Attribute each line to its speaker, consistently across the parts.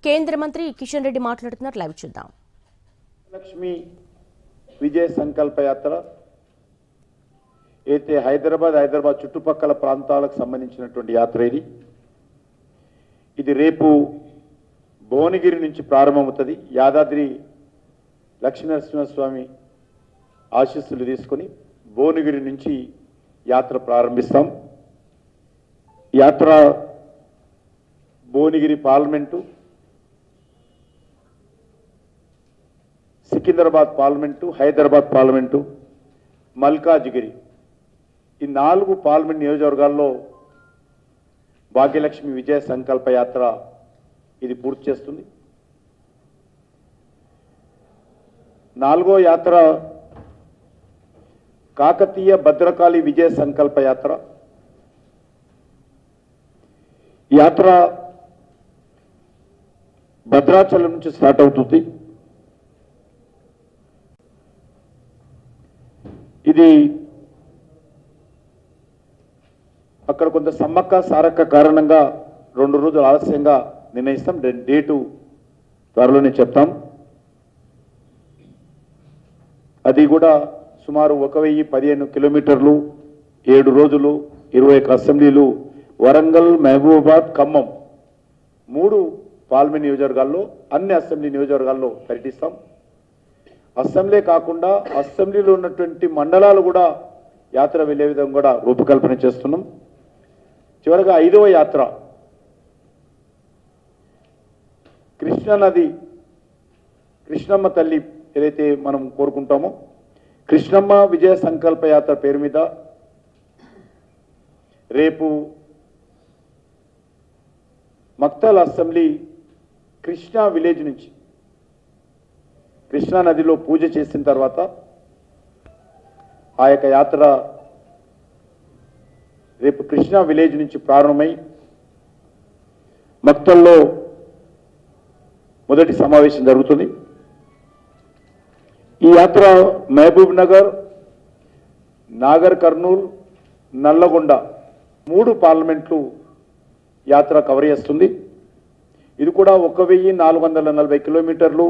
Speaker 1: కేంద్ర మంత్రి కిషన్ రెడ్డి మాట్లాడుతున్నారు లైవ్ చూద్దాం
Speaker 2: లక్ష్మి విజయ సంకల్ప యాత్ర అయితే హైదరాబాద్ హైదరాబాద్ చుట్టుపక్కల ప్రాంతాలకు సంబంధించినటువంటి యాత్ర ఇది ఇది రేపు భువనగిరి నుంచి ప్రారంభమవుతుంది యాదాద్రి లక్ష్మీనరసింహస్వామి ఆశీస్సులు తీసుకొని భువనగిరి నుంచి యాత్ర ప్రారంభిస్తాం యాత్ర Bhuvanagiri parliament Secunderabad parliament Hyderabad parliament Malkajgiri ఈ నాలుగు పార్లమెంట్ నియోజకవర్గాల్లో భాగ్యలక్ష్మి విజయ సంకల్ప యాత్ర ఇది పూర్తి చేస్తుంది నాలుగో యాత్ర కాకతీయ భద్రకాళి విజయ సంకల్ప యాత్ర ఈ యాత్ర భద్రాచలం నుంచి స్టార్ట్ అవుతుంది ఇది అక్కడ కొంత సమ్మక్క సారక్క కారణంగా రెండు రోజులు ఆలస్యంగా నిర్ణయిస్తాం డే- డేటు త్వరలోనే చెప్తాం అది కూడా సుమారు ఒక వెయ్యి పదిహేను కిలోమీటర్లు ఏడు రోజులు ఇరవై ఒక్క అసెంబ్లీలు వరంగల్ మహబూబాబాద్ ఖమ్మం మూడు పార్లమెంట్ నియోజకవర్గాల్లో అన్ని అసెంబ్లీ నియోజకవర్గాల్లో పర్యటిస్తాం అసెంబ్లీ కాకుండా అసెంబ్లీలో ఉన్నటువంటి మండలాలు కూడా యాత్ర వెళ్ళే విధంగా కూడా రూపకల్పన చేస్తున్నాం చివరగా ఐదవ యాత్ర కృష్ణా నది కృష్ణమ్మ తల్లి ఏదైతే మనం కోరుకుంటామో కృష్ణమ్మ విజయ సంకల్ప యాత్ర పేరు మీద రేపు మక్తల్ అసెంబ్లీ కృష్ణా విలేజ్ నుంచి కృష్ణా నదిలో పూజ చేసిన తర్వాత ఆ యొక్క యాత్ర రేపు కృష్ణా విలేజ్ నుంచి ప్రారంభమై మక్తల్లో మొదటి సమావేశం జరుగుతుంది ఈ యాత్ర మహబూబ్ నగర్ నాగర్ కర్నూల్ నల్లగొండ మూడు పార్లమెంట్లు యాత్ర కవర్ చేస్తుంది ఇది కూడా ఒక వెయ్యి నాలుగు వందల నలభై కిలోమీటర్లు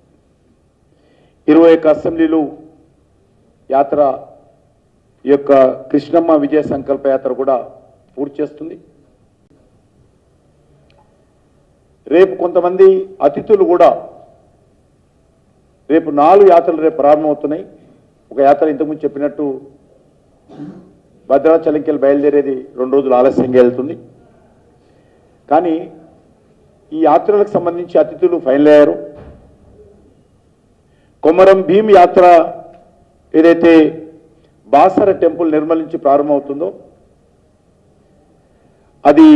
Speaker 2: ఇరవై ఒక్క అసెంబ్లీలు యాత్ర ఈ యొక్క కృష్ణమ్మ విజయ సంకల్ప యాత్ర కూడా పూర్తి చేస్తుంది రేపు కొంతమంది అతిథులు కూడా రేపు నాలుగు యాత్రలు రేపు ప్రారంభమవుతున్నాయి ఒక యాత్ర ఇంతకుముందు చెప్పినట్టు భద్రాచలంకి వెళ్ళి బయలుదేరేది రెండు రోజులు ఆలస్యంగా వెళ్తుంది కానీ ఈ యాత్రలకు సంబంధించి అతిథులు ఫైనల్ అయ్యారు కొమరం భీమ్ యాత్ర ఏదైతే బాసర టెంపుల్ నిర్మల్ నుంచి ప్రారంభమవుతుందో అది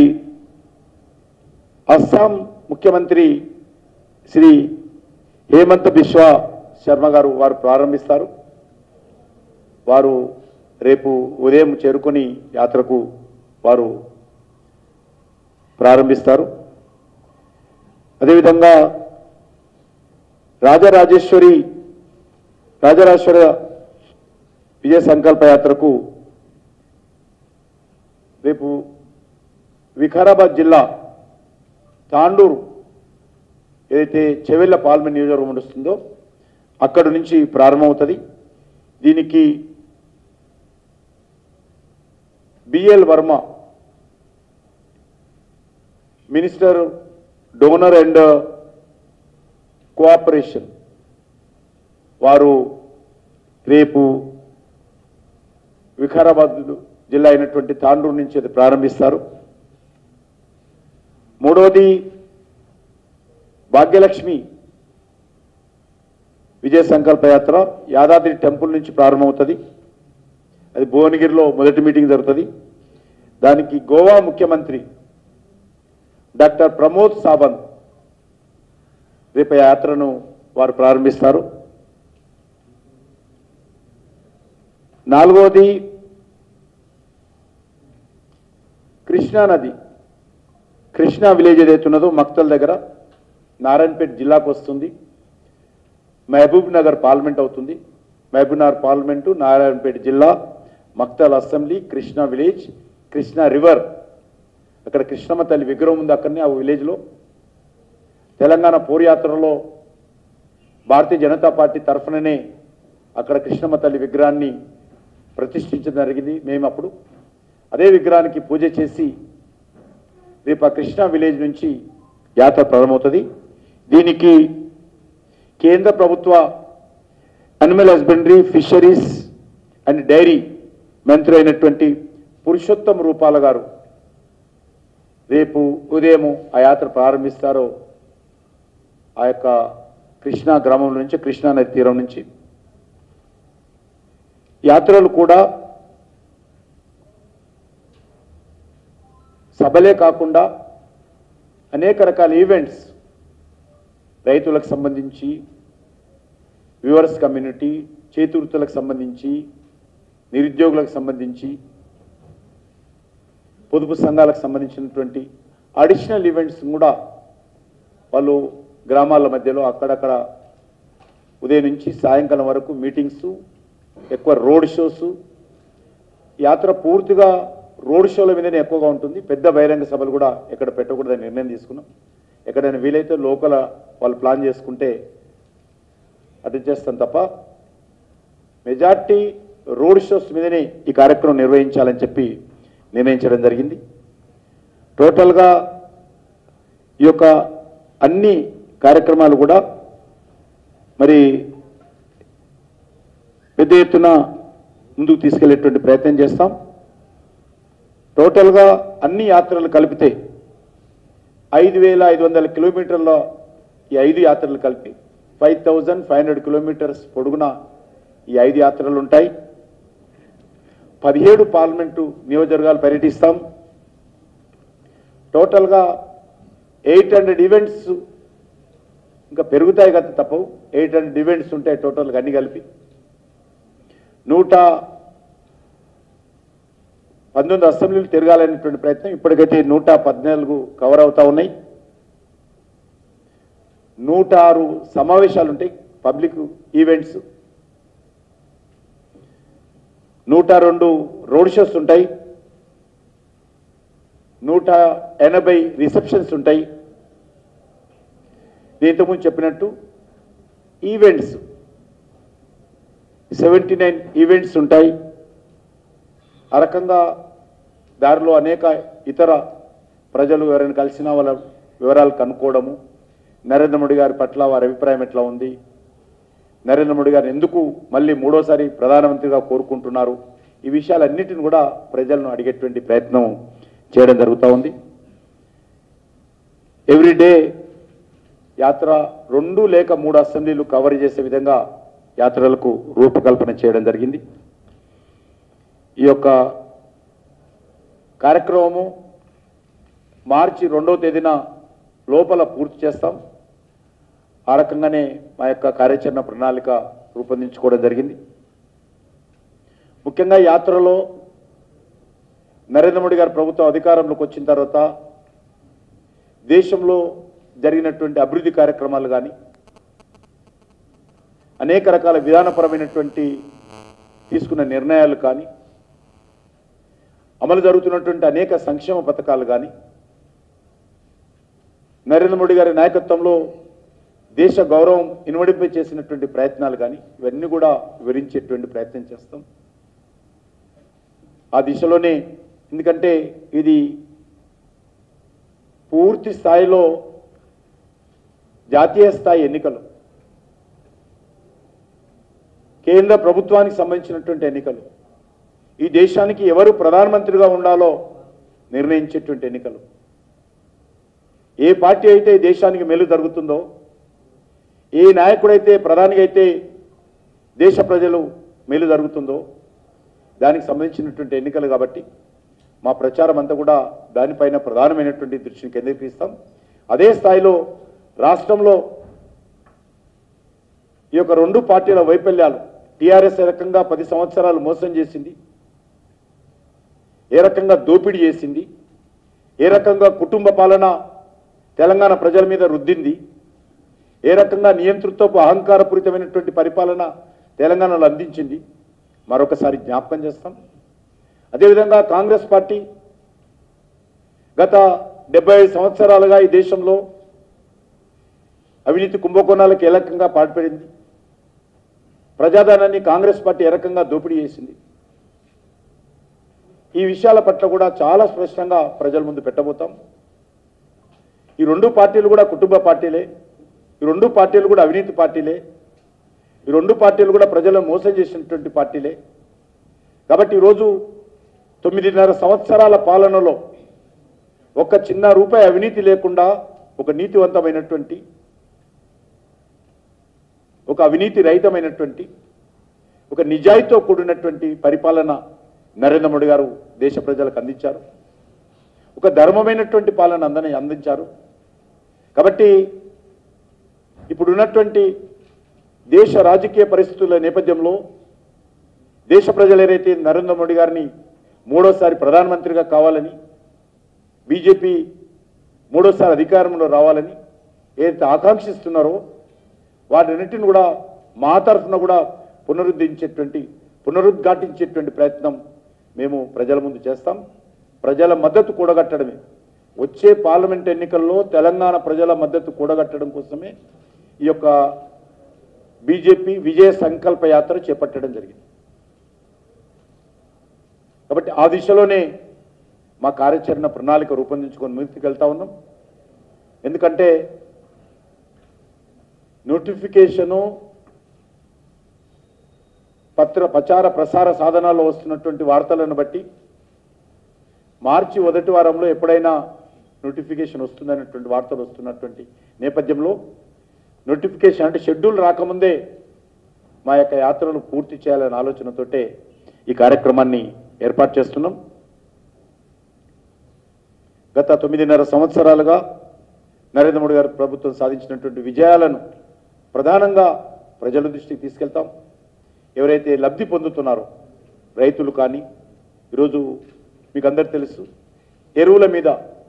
Speaker 2: అస్సాం ముఖ్యమంత్రి శ్రీ హేమంత్ బిశ్వా శర్మ గారు వారు ప్రారంభిస్తారు వారు రేపు ఉదయం చేరుకొని యాత్రకు వారు ప్రారంభిస్తారు అదేవిధంగా రాజరాజేశ్వరి రాజరాజేశ్వర విజయ సంకల్ప యాత్రకు రేపు వికారాబాద్ జిల్లా తాండూరు ఏదైతే చెవెళ్ళ పార్లమెంట్ నియోజకవర్గం నడుస్తుందో అక్కడి నుంచి ప్రారంభమవుతుంది దీనికి BL Varma minister DoNER and cooperation వారు రేపు వికారాబాద్ జిల్లా అయినటువంటి తాండూరు నుంచి అది ప్రారంభిస్తారు మూడవది భాగ్యలక్ష్మి విజయ సంకల్ప యాత్ర యాదాద్రి టెంపుల్ నుంచి ప్రారంభమవుతుంది అది భువనగిరిలో మొదటి మీటింగ్ జరుగుతుంది దానికి గోవా ముఖ్యమంత్రి డాక్టర్ ప్రమోద్ సావంత్ రేపు ఆ యాత్రను వారు ప్రారంభిస్తారు నాలుగవది కృష్ణా నది కృష్ణా విలేజ్ ఏదైతే ఉన్నదో మక్తల్ దగ్గర నారాయణపేట జిల్లాకు వస్తుంది మహబూబ్ నగర్ పార్లమెంట్ అవుతుంది మహబూబ్ నగర్ పార్లమెంటు నారాయణపేట జిల్లా Maktal assembly Krishna village Krishna river అక్కడ కృష్ణమ్మ తల్లి విగ్రహం ఉంది అక్కడనే ఆ విలేజ్లో తెలంగాణ పోర్యాత్రలో భారతీయ జనతా పార్టీ తరఫుననే అక్కడ కృష్ణమ్మ తల్లి విగ్రహాన్ని ప్రతిష్ఠించడం జరిగింది మేము అప్పుడు అదే విగ్రహానికి పూజ చేసి రేపు ఆ కృష్ణా విలేజ్ నుంచి యాత్ర ప్రారంభమవుతుంది దీనికి కేంద్ర ప్రభుత్వ animal husbandry fisheries and dairy మంత్రి అయినటువంటి పురుషోత్తం రూపాల గారు రేపు ఉదయం ఆ యాత్ర ప్రారంభిస్తారో ఆ యొక్క కృష్ణా గ్రామం నుంచి కృష్ణా నది తీరం నుంచి యాత్రలు కూడా సభలే కాకుండా అనేక రకాల ఈవెంట్స్ రైతులకు సంబంధించి వ్యూవర్స్ కమ్యూనిటీ చేతివృత్తులకు సంబంధించి నిరుద్యోగులకు సంబంధించి పొదుపు సంఘాలకు సంబంధించినటువంటి అడిషనల్ ఈవెంట్స్ కూడా వాళ్ళు గ్రామాల మధ్యలో అక్కడక్కడ ఉదయం నుంచి సాయంకాలం వరకు మీటింగ్స్ ఎక్కువ రోడ్ షోస్ యాత్ర పూర్తిగా రోడ్ షోల మీదనే ఎక్కువగా ఉంటుంది పెద్ద బహిరంగ సభలు కూడా ఎక్కడ పెట్టకూడదని నిర్ణయం తీసుకున్నాం ఎక్కడైనా వీలైతే లోకల్ వాళ్ళు ప్లాన్ చేసుకుంటే అటెండ్ చేస్తాం తప్ప మెజార్టీ రోడ్ షోస్ మీదనే ఈ కార్యక్రమం నిర్వహించాలని చెప్పి నిర్ణయించడం జరిగింది టోటల్గా ఈ యొక్క అన్ని కార్యక్రమాలు కూడా మరి పెద్ద ఎత్తున ముందుకు తీసుకెళ్లేటువంటి ప్రయత్నం చేస్తాం టోటల్గా అన్ని యాత్రలు కలిపితే ఐదు వేల ఐదు వందల కిలోమీటర్ల ఈ ఐదు యాత్రలు కలిపి five thousand five hundred kilometres పొడుగున ఈ ఐదు యాత్రలు ఉంటాయి పదిహేడు పార్లమెంటు నియోజకవర్గాలు పర్యటిస్తాం టోటల్గా ఎయిట్ హండ్రెడ్ ఈవెంట్స్ ఇంకా పెరుగుతాయి కదా తప్పవు ఎయిట్ హండ్రెడ్ ఈవెంట్స్ ఉంటాయి టోటల్గా అన్ని కలిపి నూట పంతొమ్మిది అసెంబ్లీలు తిరగాలనేటువంటి ప్రయత్నం ఇప్పటికైతే నూట పద్నాలుగు కవర్ అవుతా ఉన్నాయి నూట ఆరు సమావేశాలు ఉంటాయి పబ్లిక్ ఈవెంట్స్ నూట రెండు రోడ్ షోస్ ఉంటాయి నూట ఎనభై రిసెప్షన్స్ ఉంటాయి దీంతో ముందు చెప్పినట్టు ఈవెంట్స్ సెవెంటీ నైన్ ఈవెంట్స్ ఉంటాయి ఆ రకంగా దారిలో అనేక ఇతర ప్రజలు ఎవరైనా కలిసినా వాళ్ళ వివరాలు కనుక్కోవడము నరేంద్ర మోడీ గారి పట్ల వారి అభిప్రాయం ఎట్లా ఉంది నరేంద్ర మోడీ గారు ఎందుకు మళ్ళీ మూడోసారి ప్రధానమంత్రిగా కోరుకుంటున్నారు ఈ విషయాలన్నిటిని కూడా ప్రజలను అడిగేటువంటి ప్రయత్నం చేయడం జరుగుతూ ఉంది ఎవ్రీడే యాత్ర రెండు లేక మూడు అసెంబ్లీలు కవర్ చేసే విధంగా యాత్రలకు రూపకల్పన చేయడం జరిగింది ఈ యొక్క కార్యక్రమము మార్చి రెండవ తేదీన లోపల పూర్తి చేస్తాం ఆ రకంగానే మా యొక్క కార్యాచరణ ప్రణాళిక రూపొందించుకోవడం జరిగింది ముఖ్యంగా యాత్రలో నరేంద్ర మోడీ గారి ప్రభుత్వం అధికారంలోకి వచ్చిన తర్వాత దేశంలో జరిగినటువంటి అభివృద్ధి కార్యక్రమాలు కానీ అనేక రకాల విధానపరమైనటువంటి తీసుకున్న నిర్ణయాలు కానీ అమలు జరుగుతున్నటువంటి అనేక సంక్షేమ పథకాలు కానీ నరేంద్ర మోడీ గారి నాయకత్వంలో దేశ గౌరవం ఇనుమడింపై చేసినటువంటి ప్రయత్నాలు కానీ ఇవన్నీ కూడా వివరించేటువంటి ప్రయత్నం చేస్తాం ఆ దిశలోనే ఎందుకంటే ఇది పూర్తి స్థాయిలో జాతీయ స్థాయి ఎన్నికలు కేంద్ర ప్రభుత్వానికి సంబంధించినటువంటి ఎన్నికలు ఈ దేశానికి ఎవరు ప్రధానమంత్రిగా ఉండాలో నిర్ణయించేటువంటి ఎన్నికలు ఏ పార్టీ అయితే ఈ దేశానికి మేలు జరుగుతుందో ఏ నాయకుడైతే ప్రధానిగా అయితే దేశ ప్రజలు మేలు జరుగుతుందో దానికి సంబంధించినటువంటి ఎన్నికలు కాబట్టి మా ప్రచారం అంతా కూడా దానిపైన ప్రధానమైనటువంటి దృష్టిని కేంద్రీకరిస్తాం అదే స్థాయిలో రాష్ట్రంలో ఈ యొక్క రెండు పార్టీల వైఫల్యాలు టీఆర్ఎస్ ఏ రకంగా పది సంవత్సరాలు మోసం చేసింది ఏ రకంగా దోపిడీ చేసింది ఏ రకంగా కుటుంబ పాలన తెలంగాణ ప్రజల మీద రుద్దింది ఏ రకంగా నియంతృత్వపు అహంకారపూరితమైనటువంటి పరిపాలన తెలంగాణలో అందించింది మరొకసారి జ్ఞాపకం చేస్తాం అదేవిధంగా కాంగ్రెస్ పార్టీ గత డెబ్బై ఐదు సంవత్సరాలుగా ఈ దేశంలో అవినీతి కుంభకోణాలకు ఏ రకంగా పాటుపడింది ప్రజాధనాన్ని కాంగ్రెస్ పార్టీ ఏ రకంగా దోపిడీ చేసింది ఈ విషయాల పట్ల కూడా చాలా స్పష్టంగా ప్రజల ముందు పెట్టబోతాం ఈ రెండు పార్టీలు కూడా కుటుంబ పార్టీలే ఈ రెండు పార్టీలు కూడా అవినీతి పార్టీలే ఈ రెండు పార్టీలు కూడా ప్రజలను మోసం చేసినటువంటి పార్టీలే కాబట్టి ఈరోజు తొమ్మిదిన్నర సంవత్సరాల పాలనలో ఒక్క చిన్న రూపాయి అవినీతి లేకుండా ఒక నీతివంతమైనటువంటి ఒక అవినీతి రహితమైనటువంటి ఒక నిజాయితీతో కూడినటువంటి పరిపాలన నరేంద్ర మోడీ గారు దేశ ప్రజలకు అందించారు ఒక ధర్మమైనటువంటి పాలన అందని అందించారు కాబట్టి ఇప్పుడు ఉన్నటువంటి దేశ రాజకీయ పరిస్థితుల నేపథ్యంలో దేశ ప్రజలు ఏదైతే నరేంద్ర మోడీ గారిని మూడోసారి ప్రధానమంత్రిగా కావాలని బీజేపీ మూడోసారి అధికారంలో రావాలని ఏదైతే ఆకాంక్షిస్తున్నారో వాటన్నిటిని కూడా మా తరఫున కూడా పునరుద్ధరించేటువంటి పునరుద్ఘాటించేటువంటి ప్రయత్నం మేము ప్రజల ముందు చేస్తాం ప్రజల మద్దతు కూడగట్టడమే వచ్చే పార్లమెంట్ ఎన్నికల్లో తెలంగాణ ప్రజల మద్దతు కూడగట్టడం కోసమే ఈ యొక్క బీజేపీ విజయ సంకల్ప యాత్ర చేపట్టడం జరిగింది కాబట్టి ఆ దిశలోనే మా కార్యాచరణ ప్రణాళిక రూపొందించుకొని ముందుకు వెళ్తా ఉన్నాం ఎందుకంటే నోటిఫికేషను పత్ర ప్రచార ప్రసార సాధనాల్లో వస్తున్నటువంటి వార్తలను బట్టి మార్చి మొదటి వారంలో ఎప్పుడైనా నోటిఫికేషన్ వస్తుందనేటువంటి వార్తలు వస్తున్నటువంటి నేపథ్యంలో నోటిఫికేషన్ అంటే షెడ్యూల్ రాకముందే మా యొక్క యాత్రను పూర్తి చేయాలనే ఆలోచనతోటే ఈ కార్యక్రమాన్ని ఏర్పాటు చేస్తున్నాం గత తొమ్మిదిన్నర సంవత్సరాలుగా నరేంద్ర మోడీ గారి ప్రభుత్వం సాధించినటువంటి విజయాలను ప్రధానంగా ప్రజల దృష్టికి తీసుకెళ్తాం ఎవరైతే లబ్ధి పొందుతున్నారో రైతులు కానీ ఈరోజు మీకు అందరు తెలుసు ఎరువుల మీద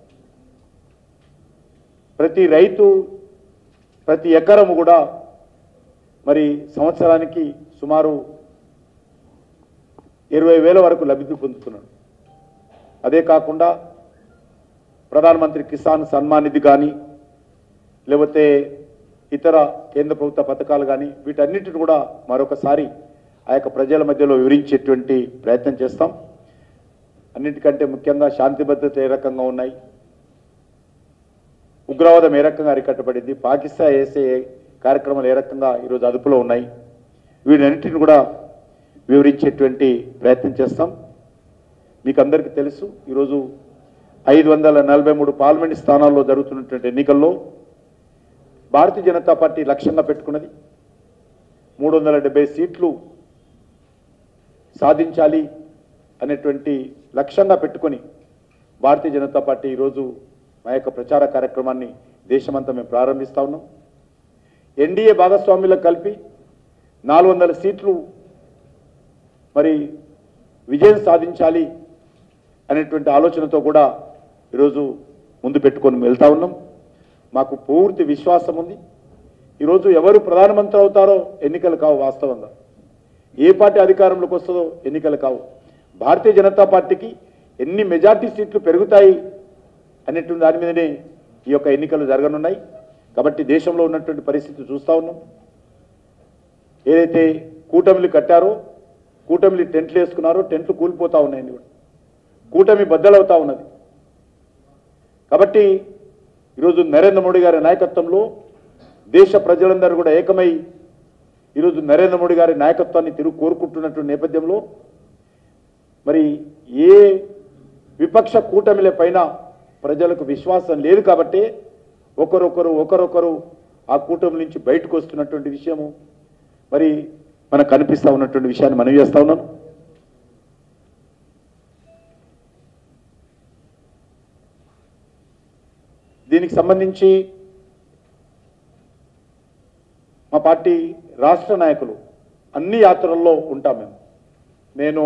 Speaker 2: ప్రతి రైతు ప్రతి ఎకరము కూడా మరి సంవత్సరానికి సుమారు ఇరవై వేల వరకు లబ్ధి పొందుతున్నాడు అదే కాకుండా ప్రధానమంత్రి కిసాన్ సన్మాన్ నిధి కానీ లేకపోతే ఇతర కేంద్ర ప్రభుత్వ పథకాలు కానీ వీటన్నిటిని కూడా మరొకసారి ఆ యొక్క ప్రజల మధ్యలో వివరించేటువంటి ప్రయత్నం చేస్తాం అన్నిటికంటే ముఖ్యంగా శాంతి భద్రత ఏ రకంగా ఉన్నాయి ఉగ్రవాదం ఏ రకంగా అరికట్టబడింది పాకిస్తాన్ వేసే కార్యక్రమాలు ఏ రకంగా ఈరోజు అదుపులో ఉన్నాయి వీటన్నిటిని కూడా వివరించేటువంటి ప్రయత్నం చేస్తాం మీకు అందరికీ తెలుసు ఈరోజు ఐదు వందల నలభై మూడు పార్లమెంట్ స్థానాల్లో జరుగుతున్నటువంటి ఎన్నికల్లో భారతీయ జనతా పార్టీ లక్ష్యంగా పెట్టుకున్నది మూడు వందల డెబ్బై సీట్లు సాధించాలి అనేటువంటి లక్ష్యంగా పెట్టుకొని భారతీయ జనతా పార్టీ ఈరోజు మా యొక్క ప్రచార కార్యక్రమాన్ని దేశమంతా మేము ప్రారంభిస్తా ఉన్నాం ఎన్డీఏ భాగస్వామ్యులకు కలిపి నాలుగు వందల సీట్లు మరి విజయం సాధించాలి అనేటువంటి ఆలోచనతో కూడా ఈరోజు ముందు పెట్టుకొని వెళ్తా ఉన్నాం మాకు పూర్తి విశ్వాసం ఉంది ఈరోజు ఎవరు ప్రధానమంత్రి అవుతారో ఎన్నికలు కావు వాస్తవంగా ఏ పార్టీ అధికారంలోకి వస్తుందో ఎన్నికలు కావు భారతీయ జనతా పార్టీకి ఎన్ని మెజార్టీ సీట్లు పెరుగుతాయి అనేటువంటి దాని మీదనే ఈ యొక్క ఎన్నికలు జరగనున్నాయి కాబట్టి దేశంలో ఉన్నటువంటి పరిస్థితి చూస్తూ ఉన్నాం ఏదైతే కూటమిలు కట్టారో కూటమిలు టెంట్లు వేసుకున్నారో టెంట్లు కూలిపోతా ఉన్నాయండి కూడా కూటమి బద్దలవుతా ఉన్నది కాబట్టి ఈరోజు నరేంద్ర మోడీ గారి నాయకత్వంలో దేశ ప్రజలందరూ కూడా ఏకమై ఈరోజు నరేంద్ర మోడీ గారి నాయకత్వాన్ని తిరుగు కోరుకుంటున్నటువంటి నేపథ్యంలో మరి ఏ విపక్ష కూటమిల పైన ప్రజలకు విశ్వాసం లేదు కాబట్టి ఒకరొకరు ఒకరొకరు ఆ కూటమి నుంచి బయటకు వస్తున్నటువంటి విషయము మరి మనకు కనిపిస్తా ఉన్నటువంటి విషయాన్ని మనం చేస్తా ఉన్నాను దీనికి సంబంధించి మా పార్టీ రాష్ట్ర నాయకులు అన్ని యాత్రల్లో ఉంటాం మేము నేను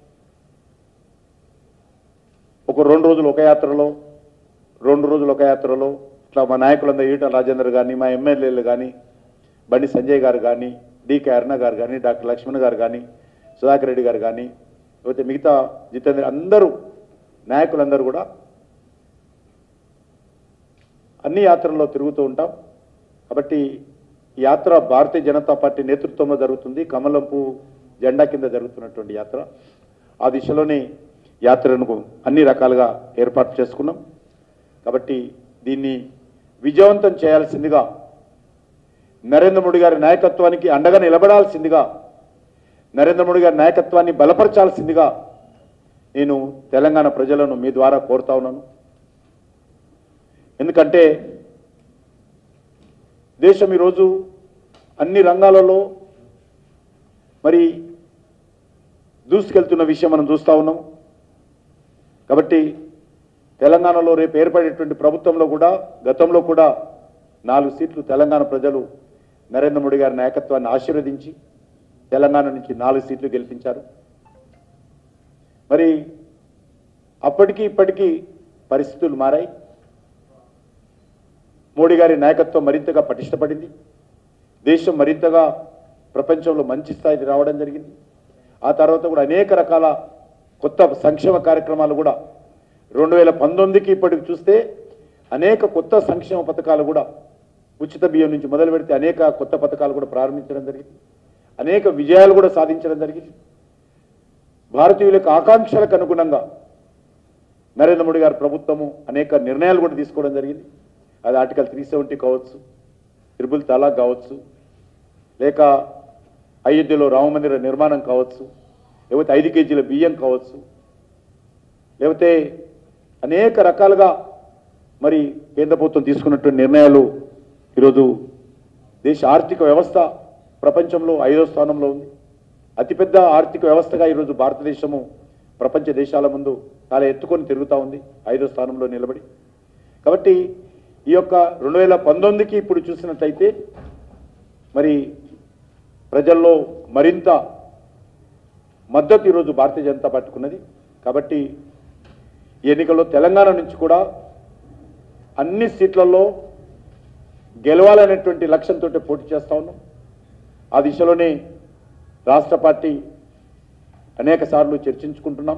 Speaker 2: ఒక రెండు రోజులు ఒక యాత్రలో రెండు రోజులు ఒక యాత్రలో ఇట్లా మా నాయకులందరూ ఈటల రాజేందర్ కానీ మా ఎమ్మెల్యేలు కానీ బండి సంజయ్ గారు కానీ డికే అరుణ గారు కానీ డాక్టర్ లక్ష్మణ్ గారు కానీ సుధాకర్ రెడ్డి గారు కానీ లేకపోతే మిగతా జితేంద్ర అందరూ నాయకులందరూ కూడా అన్ని యాత్రల్లో తిరుగుతూ ఉంటాం కాబట్టి ఈ యాత్ర భారతీయ జనతా పార్టీ నేతృత్వంలో జరుగుతుంది కమలంపు జెండా కింద జరుగుతున్నటువంటి యాత్ర ఆ దిశలోనే యాత్రను అన్ని రకాలుగా ఏర్పాటు చేసుకున్నాం కాబట్టి దీన్ని విజయవంతం చేయాల్సిందిగా నరేంద్ర మోడీ గారి నాయకత్వానికి అండగా నిలబడాల్సిందిగా నరేంద్ర మోడీ గారి నాయకత్వాన్ని బలపరచాల్సిందిగా నేను తెలంగాణ ప్రజలను మీ ద్వారా కోరుతా ఉన్నాను ఎందుకంటే దేశం ఈరోజు అన్ని రంగాలలో మరి దూసుకెళ్తున్న విషయం మనం చూస్తూ ఉన్నాం కాబట్టి తెలంగాణలో రేపు ఏర్పడేటువంటి ప్రభుత్వంలో కూడా గతంలో కూడా నాలుగు సీట్లు తెలంగాణ ప్రజలు నరేంద్ర మోడీ గారి నాయకత్వాన్ని ఆశీర్వదించి తెలంగాణ నుంచి నాలుగు సీట్లు గెలిపించారు మరి అప్పటికి ఇప్పటికీ పరిస్థితులు మారాయి మోడీ గారి నాయకత్వం మరింతగా పటిష్టపడింది దేశం మరింతగా ప్రపంచంలో మంచి స్థాయికి రావడం జరిగింది ఆ తర్వాత కూడా అనేక రకాల కొత్త సంక్షేమ కార్యక్రమాలు కూడా రెండు వేల పంతొమ్మిదికి ఇప్పటికి చూస్తే అనేక కొత్త సంక్షేమ పథకాలు కూడా ఉచిత బియ్యం నుంచి మొదలు పెడితే అనేక కొత్త పథకాలు కూడా ప్రారంభించడం జరిగింది అనేక విజయాలు కూడా సాధించడం జరిగింది భారతీయుల యొక్క ఆకాంక్షలకు అనుగుణంగా నరేంద్ర మోడీ గారి ప్రభుత్వము అనేక నిర్ణయాలు కూడా తీసుకోవడం జరిగింది అది ఆర్టికల్ త్రీ సెవెంటీ కావచ్చు త్రిబుల్ తలాక్ కావచ్చు లేక అయోధ్యలో రామమందిర నిర్మాణం కావచ్చు లేకపోతే ఐదు కేజీల బియ్యం కావచ్చు లేకపోతే అనేక రకాలుగా మరి కేంద్ర ప్రభుత్వం తీసుకున్నటువంటి నిర్ణయాలు ఈరోజు దేశ ఆర్థిక వ్యవస్థ ప్రపంచంలో ఐదో స్థానంలో ఉంది అతిపెద్ద ఆర్థిక వ్యవస్థగా ఈరోజు భారతదేశము ప్రపంచ దేశాల ముందు చాలా ఎత్తుకొని తిరుగుతూ ఉంది ఐదో స్థానంలో నిలబడి కాబట్టి ఈ యొక్క రెండు వేల పంతొమ్మిదికి ఇప్పుడు చూసినట్లయితే మరి ప్రజల్లో మరింత మద్దతు ఈరోజు భారతీయ జనతా పార్టీకి ఉన్నది కాబట్టి ఈ ఎన్నికల్లో తెలంగాణ నుంచి కూడా అన్ని సీట్లలో గెలవాలనేటువంటి లక్ష్యంతో పోటీ చేస్తా ఉన్నాం ఆ దిశలోనే రాష్ట్ర పార్టీ అనేక సార్లు చర్చించుకుంటున్నాం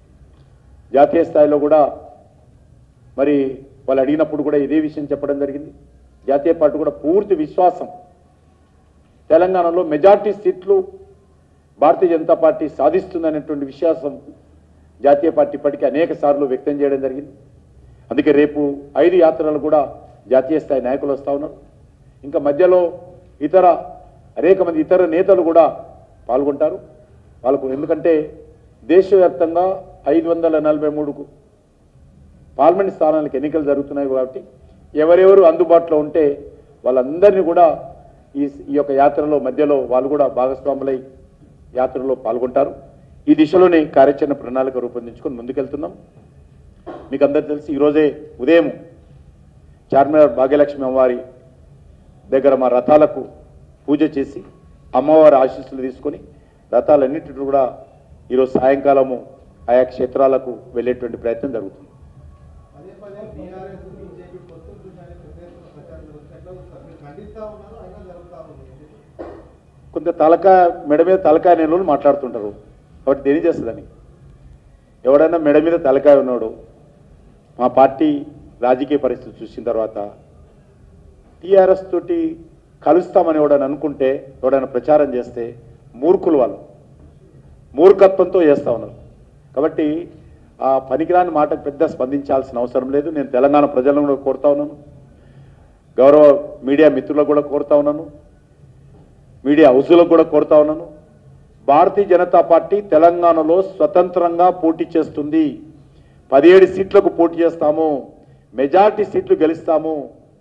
Speaker 2: జాతీయ స్థాయిలో కూడా మరి వాళ్ళు అడిగినప్పుడు కూడా ఇదే విషయం చెప్పడం జరిగింది జాతీయ పార్టీ కూడా పూర్తి విశ్వాసం తెలంగాణలో మెజార్టీ సీట్లు భారతీయ జనతా పార్టీ సాధిస్తుందనేటువంటి విశ్వాసం జాతీయ పార్టీ ఇప్పటికీ అనేక సార్లు వ్యక్తం చేయడం జరిగింది అందుకే రేపు ఐదు యాత్రలు కూడా జాతీయ స్థాయి నాయకులు వస్తూ ఉన్నారు ఇంకా మధ్యలో ఇతర అనేక మంది ఇతర నేతలు కూడా పాల్గొంటారు వాళ్ళకు ఎందుకంటే దేశవ్యాప్తంగా ఐదు వందల నలభై మూడుకు పార్లమెంట్ స్థానాలకు ఎన్నికలు జరుగుతున్నాయి కాబట్టి ఎవరెవరు అందుబాటులో ఉంటే వాళ్ళందరినీ కూడా ఈ ఈ యొక్క యాత్రలో మధ్యలో వాళ్ళు కూడా భాగస్వాములై యాత్రలో పాల్గొంటారు ఈ దిశలోనే కార్యాచరణ ప్రణాళిక రూపొందించుకొని ముందుకెళ్తున్నాం మీకు అందరికీ తెలిసి ఈరోజే ఉదయం చార్మినార్ భాగ్యలక్ష్మి అమ్మవారి దగ్గర మా రథాలకు పూజ చేసి అమ్మవారి ఆశీస్సులు తీసుకొని రథాలన్నింటినీ కూడా ఈరోజు సాయంకాలము ఆయా క్షేత్రాలకు వెళ్ళేటువంటి ప్రయత్నం జరుగుతుంది
Speaker 3: పదే పదే బీఆర్ఎస్ బీజేపీ పొత్తు చూసానే పెద్ద ఎత్తున ప్రచారం జరుగుతుంది ఎట్లా చూస్తారు మీరు ఖండిస్తా ఉన్నారు అయినా జరుగుతా ఉంది
Speaker 2: కొంత తలకాయ మెడ మీద తలకాయ నేను మాట్లాడుతుంటారు కాబట్టి దేని చేస్తుందని ఎవడైనా మెడ మీద తలకాయ ఉన్నాడు మా పార్టీ రాజకీయ పరిస్థితి చూసిన తర్వాత టీఆర్ఎస్ తోటి కలుస్తామని ఎవడని అనుకుంటే ఎవడైనా ప్రచారం చేస్తే మూర్ఖులు వాళ్ళు మూర్ఖత్వంతో చేస్తా ఉన్నారు కాబట్టి ఆ పనికిరాని మాటకు పెద్ద స్పందించాల్సిన అవసరం లేదు నేను తెలంగాణ ప్రజలను కూడా కోరుతా ఉన్నాను గౌరవ మీడియా మిత్రులకు కూడా కోరుతా ఉన్నాను మీడియా హౌసులకు కూడా కోరుతా ఉన్నాను భారతీయ జనతా పార్టీ తెలంగాణలో స్వతంత్రంగా పోటీ చేస్తుంది పదిహేడు సీట్లకు పోటీ చేస్తాము మెజార్టీ సీట్లు గెలుస్తాము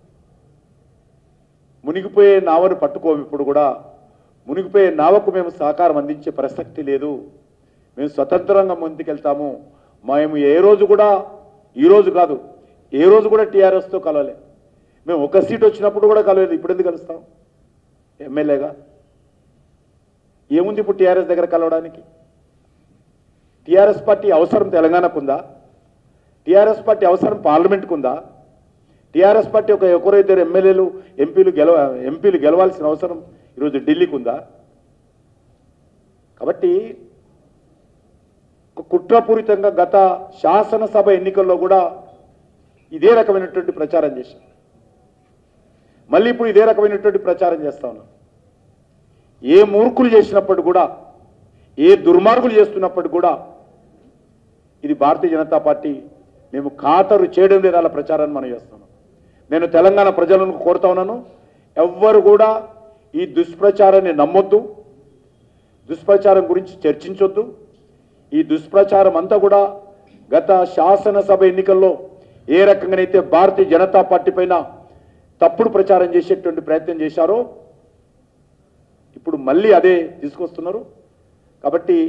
Speaker 2: మునిగిపోయే నావను పట్టుకోము ఇప్పుడు కూడా మునిగిపోయే నావకు మేము సహకారం అందించే ప్రసక్తి లేదు మేము స్వతంత్రంగా ముందుకెళ్తాము మేము ఏ రోజు కూడా ఈ రోజు కాదు ఏ రోజు కూడా టీఆర్ఎస్తో కలవలే మేము ఒక సీట్ వచ్చినప్పుడు కూడా కలవలేదు ఇప్పుడు ఎందుకు కలుస్తాం ఎమ్మెల్యేగా ఏముంది ఇప్పుడు టీఆర్ఎస్ దగ్గర కలవడానికి టీఆర్ఎస్ పార్టీ అవసరం తెలంగాణకు ఉందా టీఆర్ఎస్ పార్టీ అవసరం పార్లమెంట్కు ఉందా టీఆర్ఎస్ పార్టీ ఒక ఒకరో ఇద్దరు ఎమ్మెల్యేలు ఎంపీలు గెలవ ఎంపీలు గెలవాల్సిన అవసరం ఈరోజు ఢిల్లీకి ఉందా కాబట్టి ఒక కుట్రపూరితంగా గత శాసనసభ ఎన్నికల్లో కూడా ఇదే రకమైనటువంటి ప్రచారం చేశారు మళ్ళీ ఇప్పుడు ఇదే రకమైనటువంటి ప్రచారం చేస్తా ఉన్నారు ఏ మూర్ఖులు చేసినప్పుడు కూడా ఏ దుర్మార్గులు చేస్తున్నప్పుడు కూడా ఇది భారతీయ జనతా పార్టీ మేము ఖాతరు చేయడం లేదు అలా ప్రచారాన్ని మనం చేస్తున్నాం నేను తెలంగాణ ప్రజలను కోరుతా ఉన్నాను ఎవ్వరు కూడా ఈ దుష్ప్రచారాన్ని నమ్మొద్దు దుష్ప్రచారం గురించి చర్చించొద్దు ఈ దుష్ప్రచారం అంతా కూడా గత శాసనసభ ఎన్నికల్లో ఏ రకంగానైతే భారతీయ జనతా పార్టీ పైన తప్పుడు ప్రచారం చేసేటువంటి ప్రయత్నం చేశారో ఇప్పుడు మళ్ళీ అదే తీసుకొస్తున్నారు కాబట్టి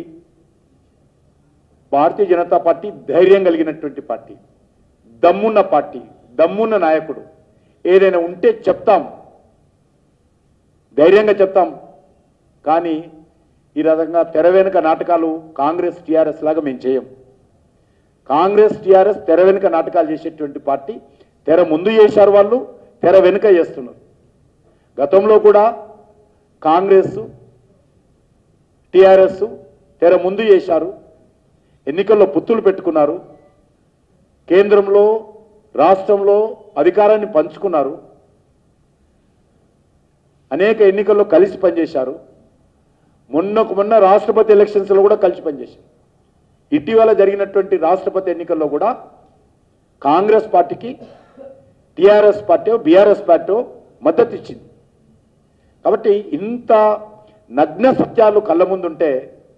Speaker 2: భారతీయ జనతా పార్టీ ధైర్యం కలిగినటువంటి పార్టీ దమ్మున్న పార్టీ దమ్మున్న నాయకుడు ఏదైనా ఉంటే చెప్తాం ధైర్యంగా చెప్తాం కానీ ఈ రకంగా తెర వెనుక నాటకాలు కాంగ్రెస్ టీఆర్ఎస్ లాగా మేము చేయం కాంగ్రెస్ టీఆర్ఎస్ తెర వెనుక నాటకాలు చేసేటువంటి పార్టీ తెర ముందు చేశారు వాళ్ళు తెర వెనుక చేస్తున్నారు గతంలో కూడా కాంగ్రెస్ టీఆర్ఎస్ తెర ముందు చేశారు ఎన్నికల్లో పుత్తులు పెట్టుకున్నారు కేంద్రంలో రాష్ట్రంలో అధికారాన్ని పంచుకున్నారు అనేక ఎన్నికల్లో కలిసి పనిచేశారు మొన్నకు మొన్న రాష్ట్రపతి ఎలక్షన్స్లో కూడా కలిసి పనిచేశారు ఇటీవల జరిగినటువంటి రాష్ట్రపతి ఎన్నికల్లో కూడా కాంగ్రెస్ పార్టీకి టీఆర్ఎస్ పార్టీ బీఆర్ఎస్ పార్టీ మద్దతు ఇచ్చింది కాబట్టి ఇంత నగ్న సత్యాలు కళ్ళ ముందుంటే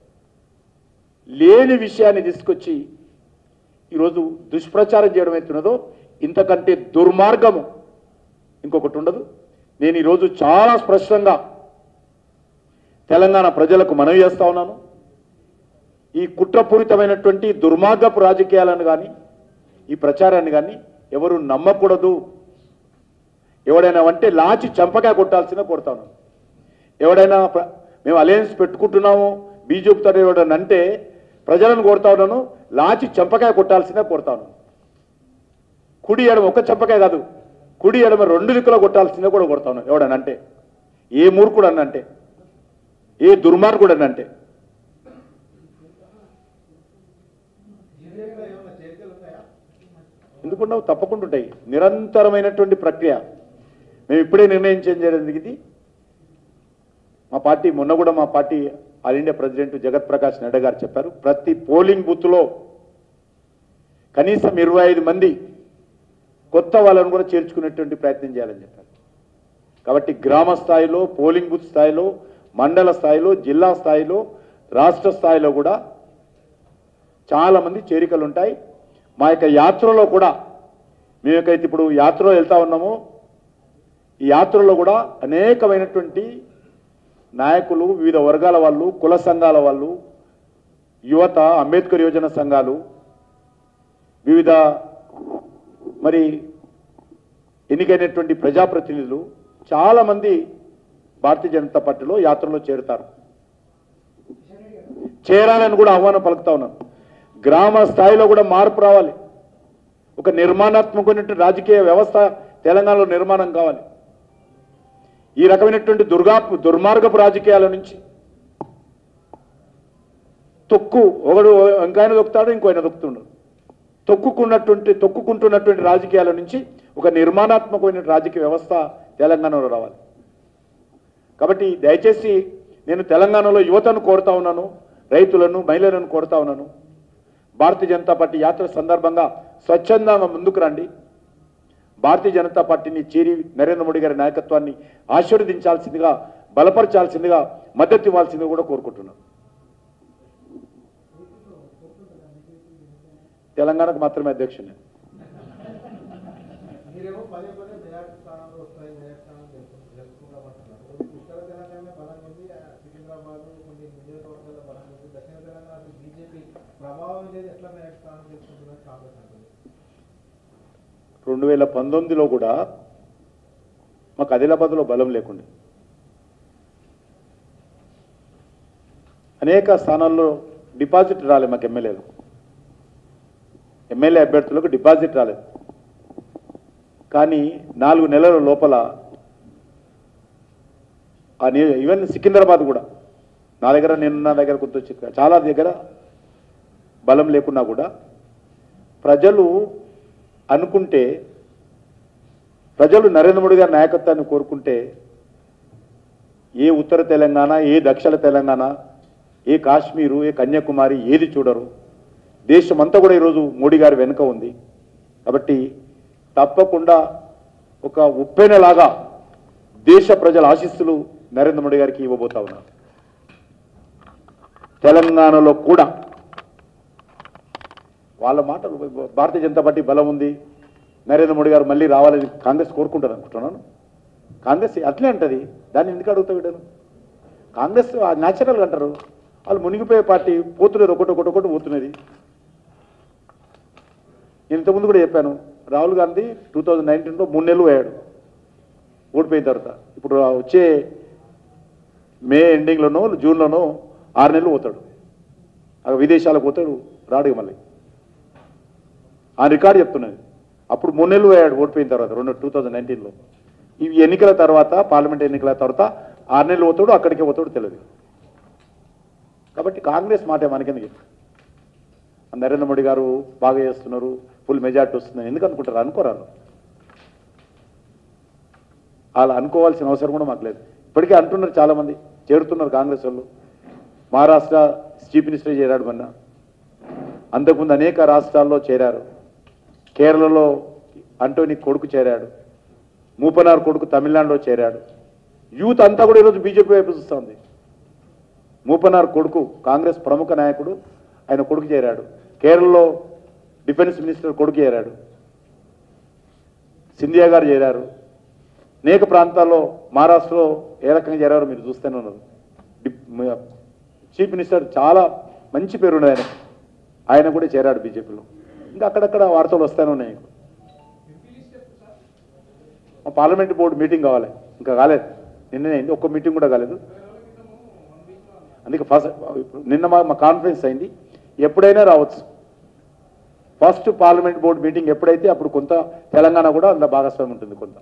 Speaker 2: లేని విషయాన్ని తీసుకొచ్చి ఈరోజు దుష్ప్రచారం చేయడం అవుతున్నదో ఇంతకంటే దుర్మార్గము ఇంకొకటి ఉండదు నేను ఈరోజు చాలా స్పష్టంగా తెలంగాణ ప్రజలకు మనవి చేస్తా ఉన్నాను ఈ కుట్రపూరితమైనటువంటి దుర్మార్గపు రాజకీయాలను కానీ ఈ ప్రచారాన్ని కానీ ఎవరు నమ్మకూడదు ఎవడైనా అంటే లాచి చంపగా కొట్టాల్సిన కొడతా ఉన్నాను ఎవడైనా ప్ర- మేము అలయన్స్ పెట్టుకుంటున్నాము బీజేపీతో ఎవడని అంటే ప్రజలను కొడతా ఉన్నాను లాచి చంపకాయ కొట్టాల్సిన కొడతా ఉన్నాను కుడి ఎడమ ఒక్క చంపకాయ కాదు కుడి ఎడమ రెండు దిక్కులో కొట్టాల్సిందే కూడా కొడతా ఉన్నాను ఎవడని అంటే ఏ మూర్ఖుడు అని అంటే ఏ దుర్మార్గుడు అని అంటే
Speaker 3: యూనియన్లో ఏమైనా చేరికలు ఉన్నాయా
Speaker 2: ఎందుకున్నావు తప్పకుండా ఉంటాయి నిరంతరమైనటువంటి ప్రక్రియ మేము ఇప్పుడే నిర్ణయించడం జరిగింది మా పార్టీ మొన్న కూడా మా పార్టీ ఆల్ ఇండియా ప్రెసిడెంట్ జగత్ ప్రకాష్ నడ్డా గారు చెప్పారు ప్రతి పోలింగ్ బూత్లో కనీసం ఇరవై ఐదు మంది కొత్త వాళ్ళను కూడా చేర్చుకునేటువంటి ప్రయత్నం చేయాలని చెప్పారు కాబట్టి గ్రామ స్థాయిలో పోలింగ్ బూత్ స్థాయిలో మండల స్థాయిలో జిల్లా స్థాయిలో రాష్ట్ర స్థాయిలో కూడా చాలా మంది చేరికలు ఉంటాయి మా యొక్క యాత్రలో కూడా మేము ఎక్కడైతే ఇప్పుడు యాత్రలో వెళ్తా ఉన్నామో ఈ యాత్రలో కూడా అనేకమైనటువంటి నాయకులు వివిధ వర్గాల వాళ్ళు కుల సంఘాల వాళ్ళు యువత అంబేద్కర్ యోజన సంఘాలు వివిధ మరి ఎన్నికైనటువంటి ప్రజాప్రతినిధులు చాలా మంది భారతీయ జనతా పార్టీలో యాత్రలో చేరుతారు చేరాలని కూడా ఆహ్వానం పలుకుతా ఉన్నాను గ్రామ స్థాయిలో కూడా మార్పు రావాలి ఒక నిర్మాణాత్మకమైనటువంటి రాజకీయ వ్యవస్థ తెలంగాణలో నిర్మాణం కావాలి ఈ రకమైనటువంటి దుర్గా దుర్మార్గపు రాజకీయాల నుంచి తొక్కు ఒకడు ఇంకాయన దొక్కుతాడు ఇంకో ఆయన దొక్కుతుండు తొక్కుకున్నటువంటి తొక్కుకుంటున్నటువంటి రాజకీయాల నుంచి ఒక నిర్మాణాత్మకమైన రాజకీయ వ్యవస్థ తెలంగాణలో రావాలి కాబట్టి దయచేసి నేను తెలంగాణలో యువతను కోరుతా ఉన్నాను రైతులను మహిళలను కోరుతా ఉన్నాను భారతీయ జనతా పార్టీ యాత్ర సందర్భంగా స్వచ్ఛందంగా ముందుకు రండి భారతీయ జనతా పార్టీని చేరి నరేంద్ర మోడీ గారి నాయకత్వాన్ని ఆశీర్వదించాల్సిందిగా బలపరచాల్సిందిగా మద్దతు ఇవ్వాల్సిందిగా కూడా కోరుకుంటున్నాను తెలంగాణకు మాత్రమే అధ్యక్షుని
Speaker 3: మీరేమో పదే పదే మెజార్టీ స్థానాలు వస్తాయి మెజార్టీ స్థానాలు గెలుపు- గెలుచుకుంటామంటున్నారు ఉత్తర తెలంగాణ బలంగా ఉంది ఆ సికింద్రాబాద్ కొన్ని నియోజకవర్గాల బలంగా ఉంది దక్షిణ తెలంగాణ బీజేపీ ప్రభావం లేదు ఎట్లా మెజార్టీ స్థానం గెలుచుకుంటున్నారు కాంగ్రెస్ అంటుంది
Speaker 2: రెండు వేల పంతొమ్మిదిలో కూడా మాకు ఆదిలాబాద్లో బలం లేకుండే అనేక స్థానాల్లో డిపాజిట్ రాలేదు మాకు ఎమ్మెల్యేలు ఎమ్మెల్యే అభ్యర్థులకు డిపాజిట్ రాలేదు కానీ నాలుగు నెలల లోపల ఆ ని- ఈవెన్ సికింద్రాబాద్ కూడా నా దగ్గర నేను నా దగ్గర కొంత వచ్చి- చాలా దగ్గర బలం లేకున్నా కూడా ప్రజలు అనుకుంటే ప్రజలు నరేంద్ర మోడీ గారి నాయకత్వాన్ని కోరుకుంటే ఏ ఉత్తర తెలంగాణ ఏ దక్షిణ తెలంగాణ ఏ కాశ్మీరు ఏ కన్యాకుమారి ఏది చూడరు దేశమంతా కూడా ఈరోజు మోడీ గారి వెనుక ఉంది కాబట్టి తప్పకుండా ఒక ఉప్పెనలాగా దేశ ప్రజల ఆశీస్సులు నరేంద్ర మోడీ గారికి ఇవ్వబోతా ఉన్నారు తెలంగాణలో కూడా వాళ్ళ మాటలు భారతీయ జనతా పార్టీ బలం ఉంది నరేంద్ర మోడీ గారు మళ్ళీ రావాలని కాంగ్రెస్ కోరుకుంటారు అనుకుంటున్నాను కాంగ్రెస్ అట్లే అంటది దాన్ని ఎందుకు అడుగుతా వీడను కాంగ్రెస్ న్యాచురల్గా అంటారు వాళ్ళు మునిగిపోయే పార్టీ పోతున్నది ఒకటి ఒకటి ఒకటి పోతున్నది నేను ఇంతకుముందు కూడా చెప్పాను రాహుల్ గాంధీ టూ థౌజండ్ నైన్టీన్లో మూడు నెలలు పోయాడు ఓడిపోయిన తర్వాత ఇప్పుడు వచ్చే మే ఎండింగ్లోనో జూన్లోనో ఆరు నెలలు పోతాడు ఆ విదేశాలకు పోతాడు రాడు ఇక మళ్ళీ ఆ రికార్డు చెప్తున్నది అప్పుడు మూడు నెలలు పోయాడు ఓడిపోయిన తర్వాత రెండు టూ థౌజండ్ నైన్టీన్లో ఈ ఎన్నికల తర్వాత పార్లమెంట్ ఎన్నికల తర్వాత ఆరు నెలలు పోతాడు అక్కడికే పోతాడు తెలియదు కాబట్టి కాంగ్రెస్ మాట మనకెందుకు నరేంద్ర మోడీ గారు బాగా చేస్తున్నారు ఫుల్ మెజార్టీ వస్తుందని ఎందుకు అనుకుంటారు అనుకోరారు అలా అనుకోవాల్సిన అవసరం కూడా మాకు లేదు ఇప్పటికే అంటున్నారు చాలామంది చేరుతున్నారు కాంగ్రెస్ వాళ్ళు మహారాష్ట్ర చీఫ్ మినిస్టర్ చేరాడు మొన్న అంతకుముందు అనేక రాష్ట్రాల్లో చేరారు కేరళలో అంటోని కొడుకు చేరాడు మూపనార్ కొడుకు తమిళనాడులో చేరాడు యూత్ అంతా కూడా ఈరోజు బీజేపీ వైపు చూస్తుంది మూపనార్ కొడుకు కాంగ్రెస్ ప్రముఖ నాయకుడు ఆయన కొడుకు చేరాడు కేరళలో డిఫెన్స్ మినిస్టర్ కొడుకు చేరాడు సింధియా గారు చేరారు అనేక ప్రాంతాల్లో మహారాష్ట్రలో ఏ రకంగా చేరారో మీరు చూస్తూనే ఉన్నారు డిప్- మ- చీఫ్ మినిస్టర్ చాలా మంచి పేరుంది ఆయన ఆయన కూడా చేరాడు బీజేపీలో ఇంకా అక్కడక్కడ వార్తలు వస్తూనే ఉన్నాయి మా పార్లమెంట్ బోర్డు మీటింగ్ కావాలి ఇంకా కాలేదు నిన్ననే అయింది ఒక్క మీటింగ్ కూడా కాలేదు అందుకే ఫస్ట్ ఇప్పుడు నిన్న మా మా కాన్ఫరెన్స్ అయింది ఎప్పుడైనా రావచ్చు ఫస్ట్ పార్లమెంట్ బోర్డు మీటింగ్ ఎప్పుడైతే అప్పుడు కొంత తెలంగాణ కూడా అందులో భాగస్వామ్యం ఉంటుంది కొంత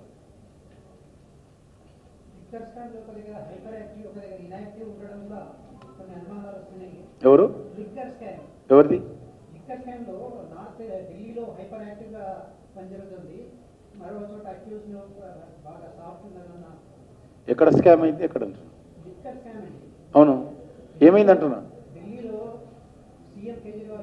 Speaker 4: లిక్కర్ స్కామ్ ఒక దగ్గర హైపర్ యాక్టివ్ ఒక దగ్గర ఇన్యాక్టివ్ ఉండడం వల్ల కొన్ని అనుమానాలు వస్తున్నాయి
Speaker 2: ఎవరు
Speaker 4: లిక్కర్ స్కామ్
Speaker 2: ఎవరిది
Speaker 4: లిక్కర్ స్కామ్ లో నార్త్ ఢిల్లీలో హైపర్ యాక్టివ్ గా పనిజరుగుతుంది మరో చోట అక్యూజ్ బాగా సాఫ్ట్ ఉందన్న
Speaker 2: ఎక్కడ స్కామ్ అయింది ఎక్కడ అంటున్నా?
Speaker 4: లిక్కర్ స్కామ్ అండి
Speaker 2: అవును ఏమైంది అంటున్నా
Speaker 4: ఢిల్లీలో సీఎం కేజ్రీవాల్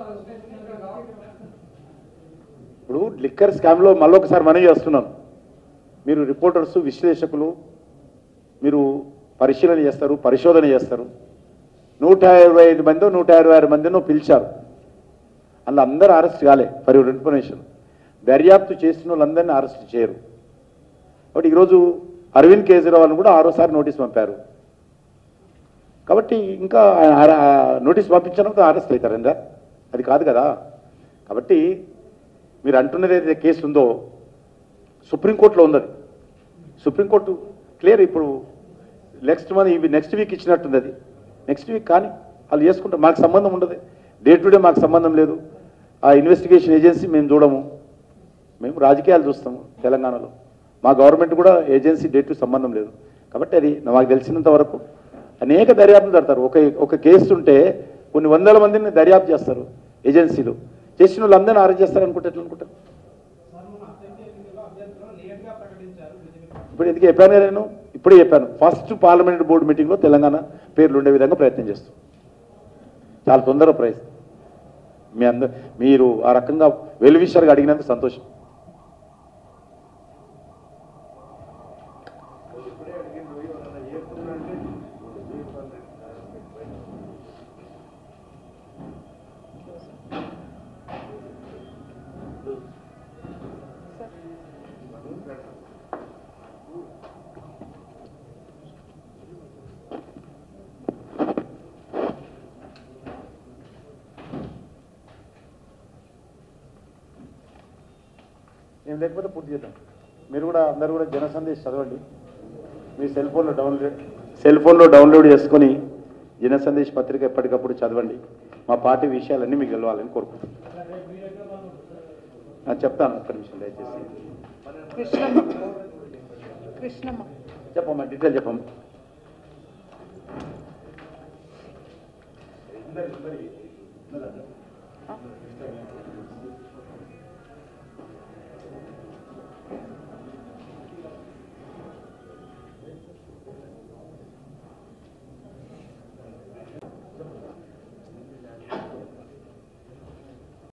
Speaker 2: ఇప్పుడు లిక్కర్ స్కామ్లో మళ్ళీ ఒకసారి మనవి చేస్తున్నాను మీరు రిపోర్టర్స్ విశ్లేషకులు మీరు పరిశీలన చేస్తారు పరిశోధన చేస్తారు నూట ఇరవై ఐదు మందో నూట ఇరవై ఆరు మందినో పిలిచారు అందులో అందరూ అరెస్ట్ కాలే ఫర్ యువర్ ఇన్ఫర్మేషన్ దర్యాప్తు చేసిన వాళ్ళందరినీ అరెస్ట్ చేయరు కాబట్టి ఈరోజు అరవింద్ కేజ్రీవాల్ని కూడా ఆరోసారి నోటీస్ పంపారు కాబట్టి ఇంకా ఆ- ఆ నోటీస్ పంపించడంతో అరెస్ట్ అవుతారందా అది కాదు కదా కాబట్టి మీరు అంటున్నది ఏదైతే కేసు ఉందో సుప్రీంకోర్టులో ఉంది అది సుప్రీంకోర్టు క్లియర్ ఇప్పుడు నెక్స్ట్ మంత్ ఇవి నెక్స్ట్ వీక్ ఇచ్చినట్టుంది అది నెక్స్ట్ వీక్ కానీ వాళ్ళు చేసుకుంటారు మాకు సంబంధం ఉండదు డే టు డే మాకు సంబంధం లేదు ఆ ఇన్వెస్టిగేషన్ ఏజెన్సీ మేము చూడము మేము రాజకీయాలు చూస్తాము తెలంగాణలో మా గవర్నమెంట్ కూడా ఏజెన్సీ డే టు సంబంధం లేదు కాబట్టి అది మాకు తెలిసినంత వరకు అనేక దర్యాప్తులు జడతారు ఒక ఒక కేసు ఉంటే కొన్ని వందల మందిని దర్యాప్తు చేస్తారు ఏజెన్సీలు చేసిన వాళ్ళందరినీ అరెస్ట్ చేస్తారు అనుకుంటే ఎట్లా అనుకుంటారు
Speaker 3: సార్ మన అసెంబ్లీ ఎన్నికల్లో అభ్యర్థులను లేట్ గా ప్రకటించారు బీజేపీ పార్టీ.
Speaker 2: ఇప్పుడు ఎందుకు చెప్పాను కదా నేను ఇప్పుడే చెప్పాను ఫస్ట్ పార్లమెంట్ బోర్డు మీటింగ్లో తెలంగాణ పేర్లు ఉండే విధంగా ప్రయత్నం చేస్తాం చాలా తొందరగా ప్రయత్నం మీ అందరు మీరు ఆ రకంగా వెలువిషయాలుగా అడిగినందుకు సంతోషం ఏం లేకపోతే పూర్తి చేద్దాం మీరు కూడా అందరూ కూడా జన సందేశ్ చదవండి మీ సెల్ ఫోన్లో డౌన్లోడ్ సెల్ ఫోన్లో డౌన్లోడ్ చేసుకొని జన సందేశ్ పత్రిక ఎప్పటికప్పుడు చదవండి మా పార్టీ విషయాలన్నీ మీకు గెలవాలని కోరుకుంటున్నాను ఆ, చెప్తాను ఒక్క నిమిషం దయచేసి
Speaker 5: కృష్ణమ్మ కృష్ణమ్మ
Speaker 2: చెప్పమ్మా డీటెయిల్ చెప్పమ్మా